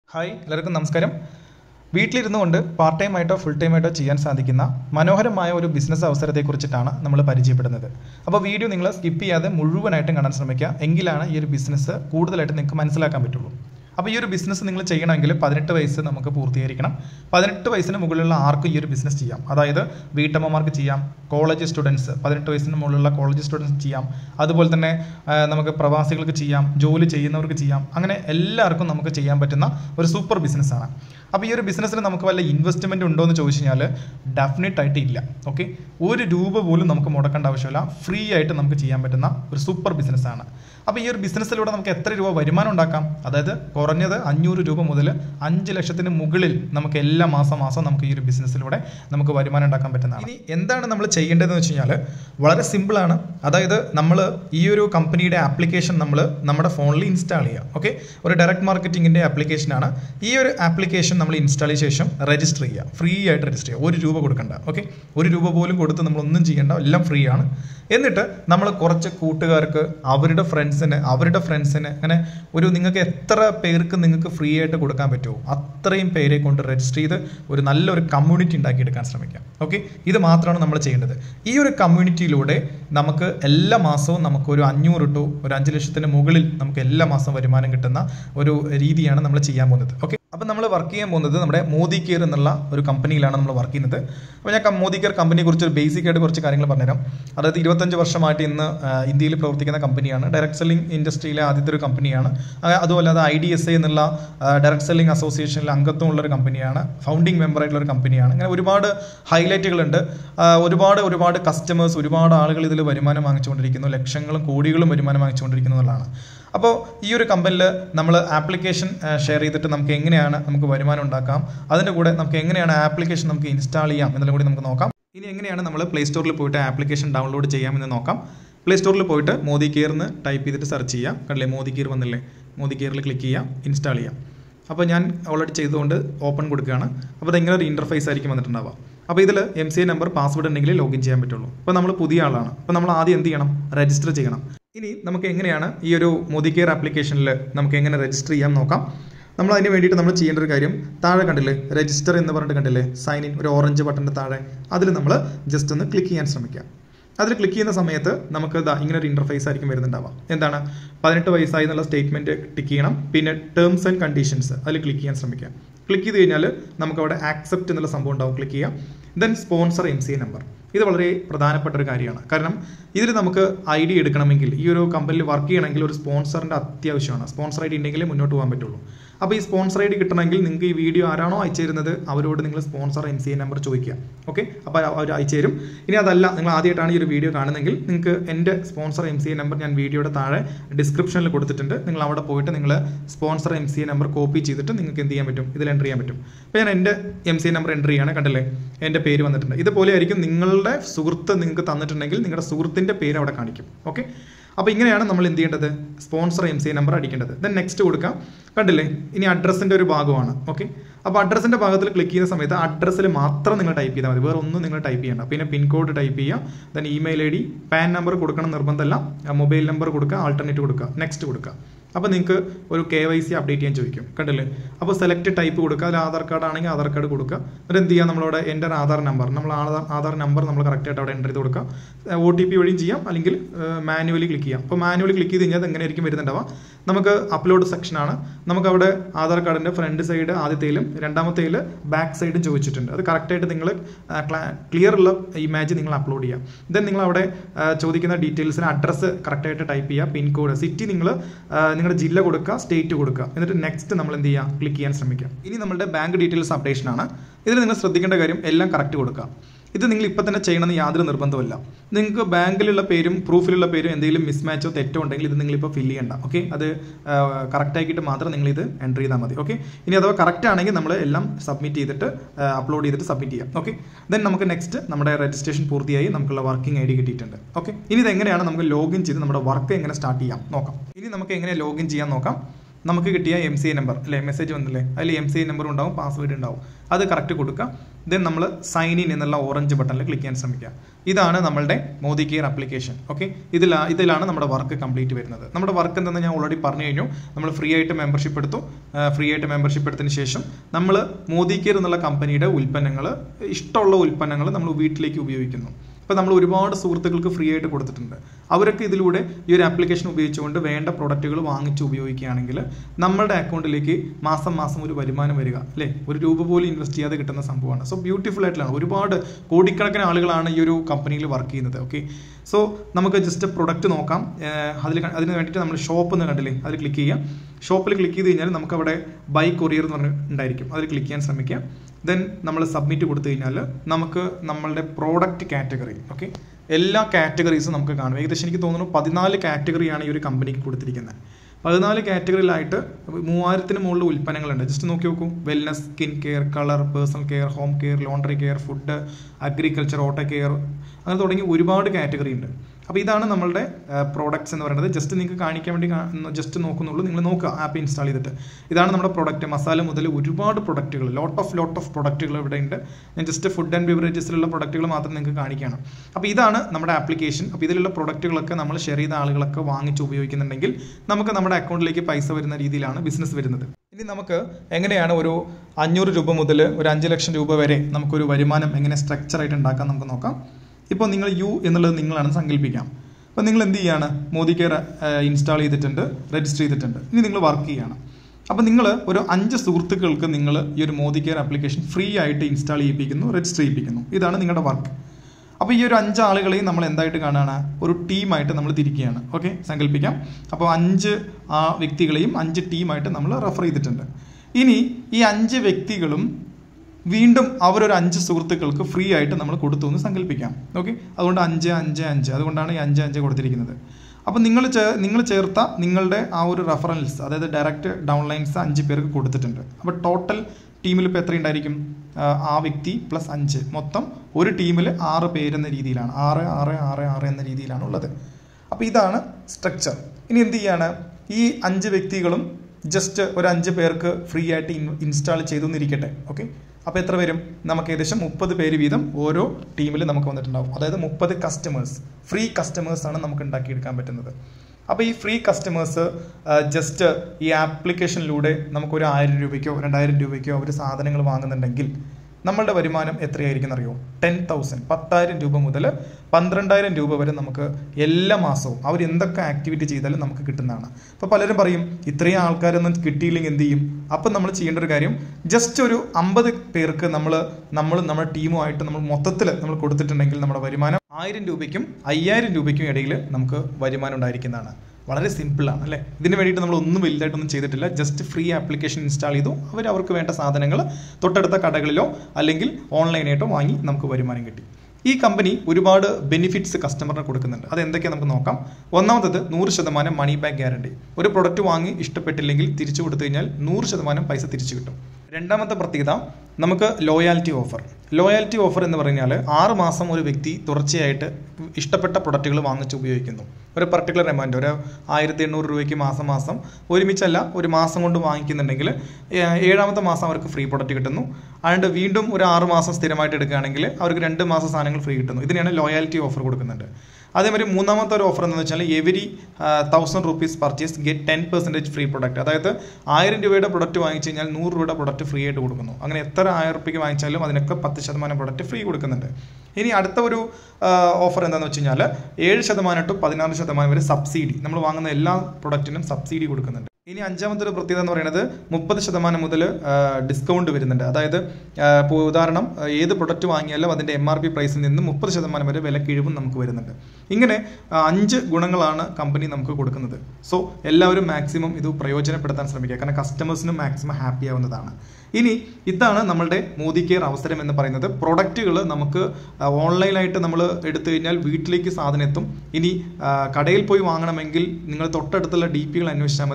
hi എല്ലാവർക്കും നമസ്കാരം വീട്ടിലിരുന്നു കൊണ്ട് പാർട്ട് ടൈം ആയിട്ടോ ഫുൾ ടൈം ആയിട്ടോ ചെയ്യാൻ സാധിക്കുന്ന മനോഹരമായ ഒരു ബിസിനസ് അവസരത്തെക്കുറിച്ചിട്ടാണ് നമ്മൾ പരിചയപ്പെടുന്നത് അപ്പോൾ വീഡിയോ നിങ്ങൾ സ്കിപ്പ് ചെയ്യാതെ മുഴുവനായിട്ടും കാണാൻ ശ്രമിക്കുക എങ്കിലാണ് ഈ ഒരു ബിസിനസ് കൂടുതലായിട്ട് നിങ്ങൾക്ക് മനസ്സിലാക്കാൻ പറ്റുള്ളൂ അപ്പോൾ ഈ ഒരു ബിസിനസ് നിങ്ങൾ ചെയ്യണമെങ്കിൽ പതിനെട്ട് വയസ്സ് നമുക്ക് പൂർത്തീകരിക്കണം പതിനെട്ട് വയസ്സിന് മുകളിലുള്ള ആർക്കും ഈ ഒരു ബിസിനസ് ചെയ്യാം അതായത് വീട്ടമ്മമാർക്ക് ചെയ്യാം കോളേജ് സ്റ്റുഡൻസ് പതിനെട്ട് വയസ്സിന് മുകളിലുള്ള കോളേജ് സ്റ്റുഡൻസ് ചെയ്യാം അതുപോലെ തന്നെ ആ, നമുക്ക് പ്രവാസികൾക്ക് ചെയ്യാം ജോലി ചെയ്യുന്നവർക്ക് ചെയ്യാം അങ്ങനെ എല്ലാവർക്കും നമുക്ക് ചെയ്യാൻ പറ്റുന്ന ഒരു സൂപ്പർ ബിസിനസ്സാണ് അപ്പോൾ ഈ ഒരു ബിസിനസ്സിൽ നമുക്ക് വല്ല ഇൻവെസ്റ്റ്മെൻറ്റ് ഉണ്ടോ എന്ന് ചോദിച്ചു കഴിഞ്ഞാൽ ഡെഫിനറ്റ് ആയിട്ട് ഇല്ല ഓക്കെ ഒരു രൂപ പോലും നമുക്ക് മുടക്കേണ്ട ആവശ്യമില്ല ഫ്രീ ആയിട്ട് നമുക്ക് ചെയ്യാൻ പറ്റുന്ന ഒരു സൂപ്പർ ബിസിനസ്സാണ് അപ്പോൾ ഈ ഒരു ബിസിനസ്സിലൂടെ നമുക്ക് എത്ര രൂപ വരുമാനം ഉണ്ടാക്കാം അതായത് കുറഞ്ഞത് അഞ്ഞൂറ് രൂപ മുതൽ അഞ്ച് ലക്ഷത്തിന് മുകളിൽ നമുക്ക് എല്ലാ മാസം മാസം നമുക്ക് ഈ ഒരു ബിസിനസ്സിലൂടെ നമുക്ക് വരുമാനം ഉണ്ടാക്കാൻ പറ്റുന്നതാണ് ഇനി എന്താണ് നമ്മൾ ചെയ്യേണ്ടതെന്ന് വെച്ച് കഴിഞ്ഞാൽ വളരെ സിമ്പിളാണ് അതായത് നമ്മൾ ഈ ഒരു കമ്പനിയുടെ ആപ്ലിക്കേഷൻ നമ്മൾ നമ്മുടെ ഫോണിൽ ഇൻസ്റ്റാൾ ചെയ്യുക ഓക്കെ ഒരു ഡയറക്റ്റ് മാർക്കറ്റിംഗിൻ്റെ ആപ്ലിക്കേഷനാണ് ഈ ഒരു ആപ്ലിക്കേഷൻ നമ്മൾ ഇൻസ്റ്റാൾ ചെയ്ത ശേഷം രജിസ്റ്റർ ചെയ്യുക ഫ്രീ ആയിട്ട് രജിസ്റ്റർ ചെയ്യുക ഒരു രൂപ കൊടുക്കണ്ട ഓക്കെ ഒരു രൂപ പോലും കൊടുത്ത് നമ്മളൊന്നും ചെയ്യേണ്ട എല്ലാം ഫ്രീ ആണ് എന്നിട്ട് നമ്മൾ കുറച്ച് കൂട്ടുകാർക്ക് അവരുടെ ഫ്രണ്ട്സിന് അവരുടെ ഫ്രണ്ട്സിന് അങ്ങനെ ഒരു നിങ്ങൾക്ക് എത്ര പേർക്ക് നിങ്ങൾക്ക് ഫ്രീ ആയിട്ട് കൊടുക്കാൻ പറ്റുമോ അത്രയും പേരെ കൊണ്ട് രജിസ്റ്റർ ചെയ്ത് ഒരു നല്ലൊരു കമ്മ്യൂണിറ്റി ഉണ്ടാക്കിയെടുക്കാൻ ശ്രമിക്കാം ഓക്കെ ഇത് മാത്രമാണ് നമ്മൾ ചെയ്യേണ്ടത് ഈ ഒരു കമ്മ്യൂണിറ്റിയിലൂടെ നമുക്ക് എല്ലാ മാസവും നമുക്ക് ഒരു അഞ്ഞൂറ് ടു ഒരു അഞ്ച് ലക്ഷത്തിന് മുകളിൽ നമുക്ക് എല്ലാ മാസവും വരുമാനം കിട്ടുന്ന ഒരു രീതിയാണ് നമ്മൾ ചെയ്യാൻ പോകുന്നത് ഓക്കെ അപ്പം നമ്മൾ വർക്ക് ചെയ്യാൻ പോകുന്നത് നമ്മുടെ മോദി കെയർ എന്നുള്ള ഒരു കമ്പനിയിലാണ് നമ്മൾ വർക്ക് ചെയ്യുന്നത് അപ്പോൾ ഞാൻ കം- മോദി കെയർ കമ്പനിയെ കുറിച്ച് ഒരു ബേസിക് ആയിട്ട് കുറച്ച് കാര്യങ്ങൾ പറഞ്ഞുതരാം അതായത് ഇരുപത്തഞ്ച് വർഷമായിട്ട് ഇന്ന് ആ, ഇന്ത്യയിൽ പ്രവർത്തിക്കുന്ന കമ്പനിയാണ് ഡയറക്ട് സെല്ലിംഗ് ഇൻഡസ്ട്രിയിലെ ആദ്യത്തെ ഒരു കമ്പനിയാണ് ആ, അതുപോലെ അത് ഐ ഡി എസ് എ എന്നുള്ള ഡയറക്ട് സെല്ലിംഗ് അസോസിയേഷനിൽ അംഗത്വമുള്ള ഒരു കമ്പനിയാണ് ഫൗണ്ടിങ് മെമ്പർ ആയിട്ടുള്ള ഒരു കമ്പനിയാണ് അങ്ങനെ ഒരുപാട് ഹൈലൈറ്റുകളുണ്ട് ആ, ഒരുപാട് ഒരുപാട് കസ്റ്റമേഴ്സ് ഒരുപാട് ആളുകൾ ഇതിൽ വരുമാനം വാങ്ങിച്ചുകൊണ്ടിരിക്കുന്നു ലക്ഷങ്ങളും കോടികളും വരുമാനം വാങ്ങിച്ചുകൊണ്ടിരിക്കുന്നു എന്നുള്ളതാണ് അപ്പോൾ ഈ ഒരു കമ്പനിയിൽ നമ്മൾ ആപ്ലിക്കേഷൻ ഷെയർ ചെയ്തിട്ട് നമുക്ക് എങ്ങനെയാണ് നമുക്ക് വരുമാനം ഉണ്ടാക്കാം അതിൻ്റെ കൂടെ നമുക്ക് എങ്ങനെയാണ് ആപ്ലിക്കേഷൻ നമുക്ക് ഇൻസ്റ്റാൾ ചെയ്യാം എന്നുള്ളത് കൂടി നമുക്ക് നോക്കാം ഇനി എങ്ങനെയാണ് നമ്മൾ പ്ലേ സ്റ്റോറിൽ പോയിട്ട് ആപ്ലിക്കേഷൻ ഡൗൺലോഡ് ചെയ്യാമെന്ന് നോക്കാം പ്ലേ സ്റ്റോറിൽ പോയിട്ട് മോദി കെയർ എന്ന് ടൈപ്പ് ചെയ്തിട്ട് സെർച്ച് ചെയ്യാം കണ്ടില്ലേ മോദി കെയർ വന്നില്ലേ മോദി കെയറിൽ ക്ലിക്ക് ചെയ്യാം ഇൻസ്റ്റാൾ ചെയ്യാം അപ്പോൾ ഞാൻ ഓൾറെഡി ചെയ്തുകൊണ്ട് ഓപ്പൺ കൊടുക്കുകയാണ് അപ്പോൾ ഇതെങ്ങനെ ഒരു ഇൻ്റർഫേസ് ആയിരിക്കും വന്നിട്ടുണ്ടാവുക അപ്പോൾ ഇതിൽ M C I number password ഉണ്ടെങ്കിൽ ലോഗിൻ ചെയ്യാൻ പറ്റുള്ളൂ അപ്പോൾ നമ്മൾ പുതിയ ആളാണ് അപ്പോൾ നമ്മൾ ആദ്യം എന്ത് ചെയ്യണം രജിസ്റ്റർ ചെയ്യണം ഇനി നമുക്ക് എങ്ങനെയാണ് ഈ ഒരു മോദി കെയർ ആപ്ലിക്കേഷനിൽ നമുക്ക് എങ്ങനെ രജിസ്റ്റർ ചെയ്യാം നോക്കാം നമ്മൾ അതിന് വേണ്ടിയിട്ട് നമ്മൾ ചെയ്യേണ്ട ഒരു കാര്യം താഴെ കണ്ടില്ലേ രജിസ്റ്റർ എന്ന് പറഞ്ഞിട്ട് കണ്ടില്ലേ സൈൻ ഇൻ ഒരു ഓറഞ്ച് ബട്ടൻ്റെ താഴെ അതിൽ നമ്മൾ ജസ്റ്റ് ഒന്ന് ക്ലിക്ക് ചെയ്യാൻ ശ്രമിക്കുക അതിൽ ക്ലിക്ക് ചെയ്യുന്ന സമയത്ത് നമുക്ക് ദാ ഇങ്ങനെ ഒരു ഇൻ്റർഫേസ് ആയിരിക്കും വരുന്നുണ്ടാവാം എന്താണ് പതിനെട്ട് വയസ്സായി എന്നുള്ള സ്റ്റേറ്റ്മെൻറ്റ് ടിക്ക് ചെയ്യണം പിന്നെ ടേംസ് ആൻഡ് കണ്ടീഷൻസ് അതിൽ ക്ലിക്ക് ചെയ്യാൻ ശ്രമിക്കുക ക്ലിക്ക് ചെയ്ത് കഴിഞ്ഞാൽ നമുക്ക് അവിടെ ആക്സെപ്റ്റ് എന്നുള്ള സംഭവം ഉണ്ടാവും ക്ലിക്ക് ചെയ്യാം then sponsor M C number ഇത് വളരെ പ്രധാനപ്പെട്ട ഒരു കാര്യമാണ് കാരണം ഇതിൽ നമുക്ക് ഐ ഡി എടുക്കണമെങ്കിൽ ഈ ഒരു കമ്പനിയിൽ വർക്ക് ചെയ്യണമെങ്കിൽ ഒരു സ്പോൺസറിൻ്റെ അത്യാവശ്യമാണ് സ്പോൺസർ ഐ ഡി ഉണ്ടെങ്കിലേ മുന്നോട്ട് പോകാൻ പറ്റുള്ളൂ അപ്പോൾ ഈ സ്പോൺസർ ഐ ഡി കിട്ടണമെങ്കിൽ നിങ്ങൾക്ക് ഈ വീഡിയോ ആരാണോ അയച്ചു തരുന്നത് അവരോട് നിങ്ങൾ സ്പോൺസർ എം സി നമ്പർ ചോദിക്കുക ഓക്കെ അപ്പോൾ അവർ അയച്ചു തരും ഇനി അതല്ല നിങ്ങൾ ആദ്യമായിട്ടാണ് ഈ ഒരു വീഡിയോ കാണുന്നതെങ്കിൽ നിങ്ങൾക്ക് എൻ്റെ സ്പോൺസർ എം സി നമ്പർ ഞാൻ വീഡിയോയുടെ താഴെ ഡിസ്ക്രിപ്ഷനിൽ കൊടുത്തിട്ടുണ്ട് നിങ്ങൾ അവിടെ പോയിട്ട് നിങ്ങൾ sponsor M C number copy ചെയ്തിട്ട് നിങ്ങൾക്ക് എന്ത് ചെയ്യാൻ പറ്റും ഇതിൽ എൻ്റർ ചെയ്യാൻ പറ്റും അപ്പോൾ ഞാൻ എൻ്റെ എം സി നമ്പർ എൻ്റർ ചെയ്യാണ് കണ്ടില്ലേ എൻ്റെ പേര് വന്നിട്ടുണ്ട് ഇതുപോലെ ആയിരിക്കും നിങ്ങളുടെ സുഹൃത്ത് നിങ്ങൾക്ക് തന്നിട്ടുണ്ടെങ്കിൽ നിങ്ങളുടെ സുഹൃത്തിൻ്റെ പേര് അവിടെ കാണിക്കും ഓക്കെ അപ്പോൾ ഇങ്ങനെയാണ് നമ്മൾ എന്ത് ചെയ്യേണ്ടത് സ്പോൺസർ എം സി നമ്പർ അടിക്കേണ്ടത് ദെൻ നെക്സ്റ്റ് കൊടുക്കാം കണ്ടില്ലേ ഇനി അഡ്രസ്സിൻ്റെ ഒരു ഭാഗമാണ് ഓക്കെ അപ്പോൾ അഡ്രസ്സിൻ്റെ ഭാഗത്തിൽ ക്ലിക്ക് ചെയ്യുന്ന സമയത്ത് അഡ്രസ്സിൽ മാത്രം നിങ്ങൾ ടൈപ്പ് ചെയ്താൽ മതി വേറെ ഒന്നും നിങ്ങൾ ടൈപ്പ് ചെയ്യണ്ട പിന്നെ പിൻകോഡ് ടൈപ്പ് ചെയ്യുക then email I D PAN number കൊടുക്കണം നിർബന്ധമല്ല മൊബൈൽ നമ്പർ കൊടുക്കുക ആൾട്ടർനേറ്റ് കൊടുക്കുക നെക്സ്റ്റ് കൊടുക്കുക അപ്പോൾ നിങ്ങൾക്ക് ഒരു കെ വൈ സി അപ്ഡേറ്റ് ചെയ്യാൻ ചോദിക്കും കണ്ടില്ലേ അപ്പോൾ സെലക്ട് ടൈപ്പ് കൊടുക്കുക അതിൽ ആധാർ കാർഡ് ആണെങ്കിൽ ആധാർ കാർഡ് കൊടുക്കുക എന്നിട്ട് എന്ത് ചെയ്യുക നമ്മളവിടെ എൻ്റെ ആധാർ നമ്പർ നമ്മൾ ആധാർ ആധാർ നമ്പർ നമ്മൾ കറക്റ്റായിട്ട് അവിടെ എൻ്റർ ചെയ്ത് കൊടുക്കുക ഒ ടി പി വഴിയും ചെയ്യാം അല്ലെങ്കിൽ മാനുവലി ക്ലിക്ക് ചെയ്യാം അപ്പോൾ മാനുവലി ക്ലിക്ക് ചെയ്ത് കഴിഞ്ഞാൽ അത് എങ്ങനെയായിരിക്കും വരുന്നുണ്ടാവുക നമുക്ക് അപ്ലോഡ് സെക്ഷനാണ് നമുക്ക് അവിടെ ആധാർ കാർഡിൻ്റെ ഫ്രണ്ട് സൈഡ് ആദ്യത്തേലും രണ്ടാമത്തേൽ ബാക്ക് സൈഡും ചോദിച്ചിട്ടുണ്ട് അത് കറക്റ്റായിട്ട് നിങ്ങൾ ക്ലിയർ ഉള്ള ഇമേജ് നിങ്ങൾ അപ്ലോഡ് ചെയ്യാം ദെൻ നിങ്ങൾ അവിടെ ആ, ചോദിക്കുന്ന ഡീറ്റെയിൽസിന് അഡ്രസ്സ് കറക്റ്റായിട്ട് ടൈപ്പ് ചെയ്യുക പിൻകോഡ് സിറ്റി നിങ്ങൾ നിങ്ങളുടെ ജില്ല കൊടുക്കുക സ്റ്റേറ്റ് കൊടുക്കുക എന്നിട്ട് നെക്സ്റ്റ് നമ്മൾ എന്ത് ചെയ്യുക ക്ലിക്ക് ചെയ്യാൻ ശ്രമിക്കുക ഇനി നമ്മുടെ ബാങ്ക് ഡീറ്റെയിൽസ് അപ്ഡേഷൻ ആണ് ഇതിൽ നിങ്ങൾ ശ്രദ്ധിക്കേണ്ട കാര്യം എല്ലാം കറക്റ്റ് കൊടുക്കുക ഇത് നിങ്ങൾ ഇപ്പം തന്നെ ചെയ്യണമെന്ന് യാതൊരു നിർബന്ധമില്ല നിങ്ങൾക്ക് ബാങ്കിലുള്ള പേരും പ്രൂഫിലുള്ള പേരും എന്തെങ്കിലും മിസ്മാച്ചോ തെറ്റോ ഉണ്ടെങ്കിൽ ഇത് നിങ്ങളിപ്പോൾ ഫില്ല് ചെയ്യണ്ട ഓക്കെ അത് കറക്റ്റ് ആക്കിയിട്ട് മാത്രം നിങ്ങൾ ഇത് എൻ്റർ ചെയ്താൽ മതി ഓക്കെ ഇനി അഥവാ കറക്റ്റ് ആണെങ്കിൽ നമ്മൾ എല്ലാം സബ്മിറ്റ് ചെയ്തിട്ട് അപ്ലോഡ് ചെയ്തിട്ട് സബ്മിറ്റ് ചെയ്യാം ഓക്കെ ദെൻ നമുക്ക് നെക്സ്റ്റ് നമ്മുടെ രജിസ്ട്രേഷൻ പൂർത്തിയായി നമുക്കുള്ള വർക്കിംഗ് ഐ ഡി കിട്ടിയിട്ടുണ്ട് ഓക്കെ ഇനി ഇത് എങ്ങനെയാണ് നമുക്ക് ലോഗിൻ ചെയ്ത് നമ്മുടെ വർക്ക് എങ്ങനെ സ്റ്റാർട്ട് ചെയ്യാം നോക്കാം ഇനി നമുക്ക് എങ്ങനെ ലോഗിൻ ചെയ്യാൻ നോക്കാം നമുക്ക് കിട്ടിയ എം സി ഐ നമ്പർ അല്ലേ മെസ്സേജ് വന്നില്ലേ അതിൽ എം സി ഐ നമ്പർ ഉണ്ടാവും പാസ്വേഡ് ഉണ്ടാവും അത് കറക്റ്റ് കൊടുക്കുക ദെൻ നമ്മൾ സൈൻ ഇൻ എന്നുള്ള ഓറഞ്ച് ബട്ടണിൽ ക്ലിക്ക് ചെയ്യാൻ ശ്രമിക്കുക ഇതാണ് നമ്മളുടെ മോദി കെയർ ആപ്ലിക്കേഷൻ ഓക്കെ ഇതിലാ ഇതിലാണ് നമ്മുടെ വർക്ക് കംപ്ലീറ്റ് വരുന്നത് നമ്മുടെ വർക്ക് എന്തെന്ന് ഞാൻ ഓൾറെഡി പറഞ്ഞു കഴിഞ്ഞു നമ്മൾ ഫ്രീ ആയിട്ട് മെമ്പർഷിപ്പ് എടുത്തു ഫ്രീ ആയിട്ട് മെമ്പർഷിപ്പ് എടുത്തതിന് ശേഷം നമ്മൾ മോദി കെയർ എന്നുള്ള കമ്പനിയുടെ ഉൽപ്പന്നങ്ങൾ ഇഷ്ടമുള്ള ഉൽപ്പന്നങ്ങൾ നമ്മൾ വീട്ടിലേക്ക് ഉപയോഗിക്കുന്നു ഇപ്പോൾ നമ്മൾ ഒരുപാട് സുഹൃത്തുക്കൾക്ക് ഫ്രീ ആയിട്ട് കൊടുത്തിട്ടുണ്ട് അവരൊക്കെ ഇതിലൂടെ ഈ ഒരു ആപ്ലിക്കേഷൻ ഉപയോഗിച്ചുകൊണ്ട് വേണ്ട പ്രൊഡക്റ്റുകൾ വാങ്ങിച്ച് ഉപയോഗിക്കുകയാണെങ്കിൽ നമ്മളുടെ അക്കൗണ്ടിലേക്ക് മാസം മാസം ഒരു വരുമാനം വരിക അല്ലേ ഒരു രൂപ പോലും ഇൻവെസ്റ്റ് ചെയ്യാതെ കിട്ടുന്ന സംഭവമാണ് സോ ബ്യൂട്ടിഫുൾ ആയിട്ടുള്ളതാണ് ഒരുപാട് കോടിക്കണക്കിന് ആളുകളാണ് ഈ ഒരു കമ്പനിയിൽ വർക്ക് ചെയ്യുന്നത് ഓക്കെ സോ നമുക്ക് ജസ്റ്റ് പ്രൊഡക്റ്റ് നോക്കാം അതിൽ അതിന് വേണ്ടിയിട്ട് നമ്മൾ ഷോപ്പ് എന്ന് കണ്ടില്ലേ അതിൽ ക്ലിക്ക് ചെയ്യാം ഷോപ്പിൽ ക്ലിക്ക് ചെയ്ത് കഴിഞ്ഞാൽ നമുക്ക് അവിടെ ബൈ കൊറിയർ എന്ന് പറഞ്ഞ് ഉണ്ടായിരിക്കും അതിൽ ക്ലിക്ക് ചെയ്യാൻ ശ്രമിക്കുക ദെൻ നമ്മൾ സബ്മിറ്റ് കൊടുത്തു കഴിഞ്ഞാൽ നമുക്ക് നമ്മളുടെ പ്രോഡക്റ്റ് കാറ്റഗറി ഓക്കെ എല്ലാ കാറ്റഗറീസും നമുക്ക് കാണും ഏകദേശം എനിക്ക് തോന്നുന്നു പതിനാല് കാറ്റഗറിയാണ് ഈ ഒരു കമ്പനിക്ക് കൊടുത്തിരിക്കുന്നത് പതിനാല് കാറ്റഗറിയിലായിട്ട് മൂവായിരത്തിന് മുകളിൽ ഉൽപ്പന്നങ്ങളുണ്ട് ജസ്റ്റ് നോക്കി നോക്കൂ wellness skin care colour personal care home care laundry care food agriculture auto care അങ്ങനെ തുടങ്ങി ഒരുപാട് കാറ്റഗറി ഉണ്ട് അപ്പോൾ ഇതാണ് നമ്മളുടെ പ്രോഡക്റ്റ്സ് എന്ന് പറയുന്നത് ജസ്റ്റ് നിങ്ങൾക്ക് കാണിക്കാൻ വേണ്ടി ജസ്റ്റ് നോക്കുന്നുള്ളൂ നിങ്ങൾ നോക്കുക ആപ്പ് ഇൻസ്റ്റാൾ ചെയ്തിട്ട് ഇതാണ് നമ്മുടെ പ്രൊഡക്റ്റ് മസാല മുതൽ ഒരുപാട് പ്രൊഡക്റ്റുകൾ ലോട്ട് ഓഫ് ലോട്ട് ഓഫ് പ്രൊഡക്റ്റുകൾ ഇവിടെ ഉണ്ട് ഞാൻ ജസ്റ്റ് ഫുഡ് ആൻഡ് ബിവറേജസിലുള്ള പ്രൊഡക്റ്റുകൾ മാത്രം നിങ്ങൾക്ക് കാണിക്കുകയാണ് അപ്പോൾ ഇതാണ് നമ്മുടെ ആപ്ലിക്കേഷൻ അപ്പോൾ ഇതിലുള്ള പ്രൊഡക്റ്റുകളൊക്കെ നമ്മൾ ഷെയർ ചെയ്ത ആളുകളൊക്കെ വാങ്ങിച്ച് ഉപയോഗിക്കുന്നുണ്ടെങ്കിൽ നമുക്ക് നമ്മുടെ അക്കൗണ്ടിലേക്ക് പൈസ വരുന്ന രീതിയിലാണ് ബിസിനസ് വരുന്നത് ഇനി നമുക്ക് എങ്ങനെയാണ് ഒരു അഞ്ഞൂറ് രൂപ മുതൽ ഒരു അഞ്ച് ലക്ഷം രൂപ വരെ നമുക്കൊരു വരുമാനം എങ്ങനെ സ്ട്രക്ചറായിട്ട് ഉണ്ടാക്കാൻ നമുക്ക് നോക്കാം ഇപ്പോൾ നിങ്ങൾ യു എന്നുള്ളത് നിങ്ങളാണ് സങ്കല്പിക്കാം അപ്പോൾ നിങ്ങൾ എന്ത് ചെയ്യാണ് മോദി കെയർ ഇൻസ്റ്റാൾ ചെയ്തിട്ടുണ്ട് രജിസ്റ്റർ ചെയ്തിട്ടുണ്ട് ഇനി നിങ്ങൾ വർക്ക് ചെയ്യാണ് അപ്പോൾ നിങ്ങൾ ഒരു അഞ്ച് സുഹൃത്തുക്കൾക്ക് നിങ്ങൾ ഈ ഒരു മോദി കെയർ ആപ്ലിക്കേഷൻ ഫ്രീ ആയിട്ട് ഇൻസ്റ്റാൾ ചെയ്യിപ്പിക്കുന്നു രജിസ്റ്റർ ചെയ്യിപ്പിക്കുന്നു ഇതാണ് നിങ്ങളുടെ വർക്ക് അപ്പോൾ ഈ ഒരു അഞ്ച് ആളുകളെയും നമ്മൾ എന്തായിട്ട് കാണുകയാണ് ഒരു ടീമായിട്ട് നമ്മൾ തിരിക്കുകയാണ് ഓക്കെ സങ്കല്പിക്കാം അപ്പോൾ അഞ്ച് ആ വ്യക്തികളെയും അഞ്ച് ടീമായിട്ട് നമ്മൾ റെഫർ ചെയ്തിട്ടുണ്ട് ഇനി ഈ അഞ്ച് വ്യക്തികളും വീണ്ടും അവരൊരു അഞ്ച് സുഹൃത്തുക്കൾക്ക് ഫ്രീ ആയിട്ട് നമ്മൾ കൊടുത്തു എന്ന് സങ്കല്പിക്കാം ഓക്കെ അതുകൊണ്ട് അഞ്ച് അഞ്ച് അഞ്ച് അതുകൊണ്ടാണ് ഈ അഞ്ച് അഞ്ച് കൊടുത്തിരിക്കുന്നത് അപ്പോൾ നിങ്ങൾ ചേ നിങ്ങൾ ചേർത്ത നിങ്ങളുടെ ആ ഒരു റെഫറൻസ് അതായത് ഡയറക്റ്റ് ഡൗൺലൈൻസ് അഞ്ച് പേർക്ക് കൊടുത്തിട്ടുണ്ട് അപ്പോൾ ടോട്ടൽ ടീമിൽ ഇപ്പോൾ എത്ര ഉണ്ടായിരിക്കും ആ വ്യക്തി പ്ലസ് അഞ്ച് മൊത്തം ഒരു ടീമിൽ ആറ് പേരെന്ന രീതിയിലാണ് ആറ് ആറ് ആറ് ആറ് എന്ന രീതിയിലാണ് ഉള്ളത് അപ്പോൾ ഇതാണ് സ്ട്രക്ചർ ഇനി എന്ത് ചെയ്യാണ് ഈ അഞ്ച് വ്യക്തികളും ജസ്റ്റ് ഒരു അഞ്ച് പേർക്ക് ഫ്രീ ആയിട്ട് ഇൻസ്റ്റാൾ ചെയ്തു എന്നിരിക്കട്ടെ ഓക്കെ അപ്പോൾ എത്ര വരും നമുക്ക് ഏകദേശം മുപ്പത് പേര് വീതം ഓരോ ടീമിൽ നമുക്ക് വന്നിട്ടുണ്ടാവും അതായത് മുപ്പത് കസ്റ്റമേഴ്സ് ഫ്രീ കസ്റ്റമേഴ്സ് ആണ് നമുക്ക് ഉണ്ടാക്കിയെടുക്കാൻ പറ്റുന്നത് അപ്പോൾ ഈ ഫ്രീ കസ്റ്റമേഴ്സ് ജസ്റ്റ് ഈ ആപ്ലിക്കേഷനിലൂടെ നമുക്കൊരു ആയിരം രൂപയ്ക്കോ രണ്ടായിരം രൂപയ്ക്കോ അവർ സാധനങ്ങൾ വാങ്ങുന്നുണ്ടെങ്കിൽ നമ്മളുടെ വരുമാനം എത്രയായിരിക്കും അറിയോ ടെൻ തൗസൻഡ് പത്തായിരം രൂപ മുതൽ പന്ത്രണ്ടായിരം രൂപ വരെ നമുക്ക് എല്ലാ മാസവും അവർ എന്തൊക്കെ ആക്ടിവിറ്റി ചെയ്താലും നമുക്ക് കിട്ടുന്നതാണ് അപ്പോൾ പലരും പറയും ഇത്രയും ആൾക്കാരൊന്നും കിട്ടിയില്ലെങ്കിൽ എന്ത് ചെയ്യും അപ്പം നമ്മൾ ചെയ്യേണ്ട ഒരു കാര്യം ജസ്റ്റ് ഒരു അമ്പത് പേർക്ക് നമ്മൾ നമ്മൾ നമ്മുടെ ടീമുമായിട്ട് നമ്മൾ മൊത്തത്തിൽ നമ്മൾ കൊടുത്തിട്ടുണ്ടെങ്കിൽ നമ്മുടെ വരുമാനം ആയിരം രൂപയ്ക്കും അയ്യായിരം രൂപയ്ക്കും ഇടയിൽ നമുക്ക് വരുമാനം ഉണ്ടായിരിക്കുന്നതാണ് വളരെ സിമ്പിളാണ് അല്ലേ ഇതിന് വേണ്ടിയിട്ട് നമ്മൾ ഒന്നും വലുതായിട്ടൊന്നും ചെയ്തിട്ടില്ല ജസ്റ്റ് ഫ്രീ ആപ്ലിക്കേഷൻ ഇൻസ്റ്റാൾ ചെയ്തു അവർ അവർക്ക് വേണ്ട സാധനങ്ങൾ തൊട്ടടുത്ത കടകളിലോ അല്ലെങ്കിൽ ഓൺലൈനായിട്ടോ വാങ്ങി നമുക്ക് വരുമാനം കിട്ടി ഈ കമ്പനി ഒരുപാട് ബെനിഫിറ്റ്സ് കസ്റ്റമറിന് കൊടുക്കുന്നുണ്ട് അത് എന്തൊക്കെയാണ് നമുക്ക് നോക്കാം ഒന്നാമത്തത് നൂറ് ശതമാനം മണി ബാക്ക് ഗ്യാരണ്ടി ഒരു പ്രൊഡക്റ്റ് വാങ്ങി ഇഷ്ടപ്പെട്ടില്ലെങ്കിൽ തിരിച്ചു കൊടുത്തു കഴിഞ്ഞാൽ നൂറ് ശതമാനം പൈസ തിരിച്ചു കിട്ടും രണ്ടാമത്തെ പ്രത്യേകത നമുക്ക് ലോയാലിറ്റി ഓഫർ ലോയാലിറ്റി ഓഫർ എന്ന് പറഞ്ഞാൽ ആറ് മാസം ഒരു വ്യക്തി തുടർച്ചയായിട്ട് ഇഷ്ടപ്പെട്ട പ്രൊഡക്റ്റുകൾ വാങ്ങിച്ച് ഉപയോഗിക്കുന്നു ഒരു പർട്ടിക്കുലർ എമൗണ്ട് ഒരു ആയിരത്തി എണ്ണൂറ് രൂപയ്ക്ക് മാസം മാസം ഒരുമിച്ചല്ല ഒരു മാസം കൊണ്ട് വാങ്ങിക്കുന്നുണ്ടെങ്കിൽ ഏഴാമത്തെ മാസം അവർക്ക് ഫ്രീ പ്രൊഡക്റ്റ് കിട്ടുന്നു അതുകൊണ്ട് വീണ്ടും ഒരു ആറ് മാസം സ്ഥിരമായിട്ട് എടുക്കുകയാണെങ്കിൽ അവർക്ക് രണ്ട് മാസം സാധനങ്ങൾ ഫ്രീ കിട്ടുന്നു ഇതിനെയാണ് ലോയാലിറ്റി ഓഫർ കൊടുക്കുന്നുണ്ട് അതേമാതിരി മൂന്നാമത്തെ ഒരു ഓഫർ എന്ന് വെച്ചാൽ every thousand rupees purchase get ten percentage free product അതായത് ആയിരം രൂപയുടെ പ്രൊഡക്റ്റ് വാങ്ങിച്ചു കഴിഞ്ഞാൽ നൂറ് രൂപയുടെ പ്രൊഡക്റ്റ് ഫ്രീ ആയിട്ട് കൊടുക്കുന്നു അങ്ങനെ എത്ര ആയിരം റുപ്യക്ക് വാങ്ങിച്ചാലും അതിനൊക്കെ പത്ത് ശതമാനം പ്രൊഡക്റ്റ് ഫ്രീ കൊടുക്കുന്നുണ്ട് ഇനി അടുത്ത ഒരു ഓഫർ എന്താണെന്ന് വെച്ച് കഴിഞ്ഞാൽ ഏഴ് ശതമാനം ടു പതിനാറ് ശതമാനം വരെ സബ്സിഡി നമ്മൾ വാങ്ങുന്ന എല്ലാ പ്രൊഡക്റ്റിനും സബ്സിഡി കൊടുക്കുന്നുണ്ട് ഇനി അഞ്ചാമത്തെ ഒരു പ്രത്യേകത എന്ന് പറയുന്നത് മുപ്പത് ശതമാനം മുതൽ ഡിസ്കൗണ്ട് വരുന്നുണ്ട് അതായത് ഇപ്പോൾ ഉദാഹരണം ഏത് പ്രൊഡക്റ്റ് വാങ്ങിയാലും അതിൻ്റെ എം ആർ പി പ്രൈസിൽ നിന്ന് മുപ്പത് ശതമാനം വരെ വില കിഴിവും നമുക്ക് വരുന്നുണ്ട് ഇങ്ങനെ അഞ്ച് ഗുണങ്ങളാണ് കമ്പനി നമുക്ക് കൊടുക്കുന്നത് സോ എല്ലാവരും മാക്സിമം ഇത് പ്രയോജനപ്പെടുത്താൻ ശ്രമിക്കുക കാരണം കസ്റ്റമേഴ്സിനും മാക്സിമം ഹാപ്പി ആവുന്നതാണ് ഇനി ഇതാണ് നമ്മളുടെ മോദി കെയർ അവസരം എന്ന് പറയുന്നത് പ്രൊഡക്റ്റുകൾ നമുക്ക് ഓൺലൈനായിട്ട് നമ്മൾ എടുത്തു കഴിഞ്ഞാൽ വീട്ടിലേക്ക് സാധനം എത്തും ഇനി കടയിൽ പോയി വാങ്ങണമെങ്കിൽ നിങ്ങൾ തൊട്ടടുത്തുള്ള ഡി പികൾ അന്വേഷിച്ചാൽ മതി മോദി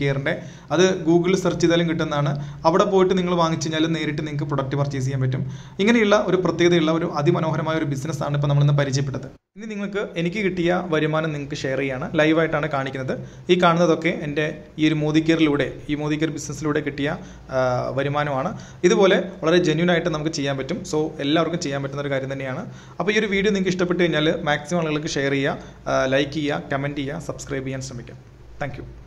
കെയറിൻ്റെ അത് ഗൂഗിളിൽ സെർച്ച് ചെയ്താലും കിട്ടുന്നതാണ് അവിടെ പോയിട്ട് നിങ്ങൾ വാങ്ങിച്ചു കഴിഞ്ഞാൽ നേരിട്ട് നിങ്ങൾക്ക് പ്രൊഡക്റ്റ് പർച്ചേസ് ചെയ്യാൻ പറ്റും ഇങ്ങനെയുള്ള ഒരു പ്രത്യേകതയുള്ള ഒരു അതിമനോഹരമായ ഒരു ബിസിനസ്സാണ് ഇപ്പോൾ നമ്മളിന്ന് പരിചയപ്പെട്ടത് ഇനി നിങ്ങൾക്ക് എനിക്ക് കിട്ടിയ വരുമാനം നിങ്ങൾക്ക് ഷെയർ ചെയ്യാണ് ലൈവായിട്ടാണ് കാണിക്കുന്നത് ഈ കാണുന്നതൊക്കെ എൻ്റെ ഈ ഒരു മോദി കെയറിലൂടെ ഈ മോദി കെയർ ബിസിനസ്സിലൂടെ കിട്ടിയ ആ, വരുമാനമാണ് ഇതുപോലെ വളരെ ജെന്യൂൻ ആയിട്ട് നമുക്ക് ചെയ്യാൻ പറ്റും സോ എല്ലാവർക്കും ചെയ്യാൻ പറ്റുന്ന ഒരു കാര്യം തന്നെയാണ് അപ്പോൾ ഈ ഒരു വീഡിയോ നിങ്ങൾക്ക് ഇഷ്ടപ്പെട്ട് കഴിഞ്ഞാൽ മാക്സിമം ആളുകൾക്ക് ഷെയർ ചെയ്യുക ലൈക്ക് ചെയ്യുക കമൻറ്റ് ചെയ്യുക സബ്സ്ക്രൈബ് ചെയ്യാൻ ശ്രമിക്കുക താങ്ക്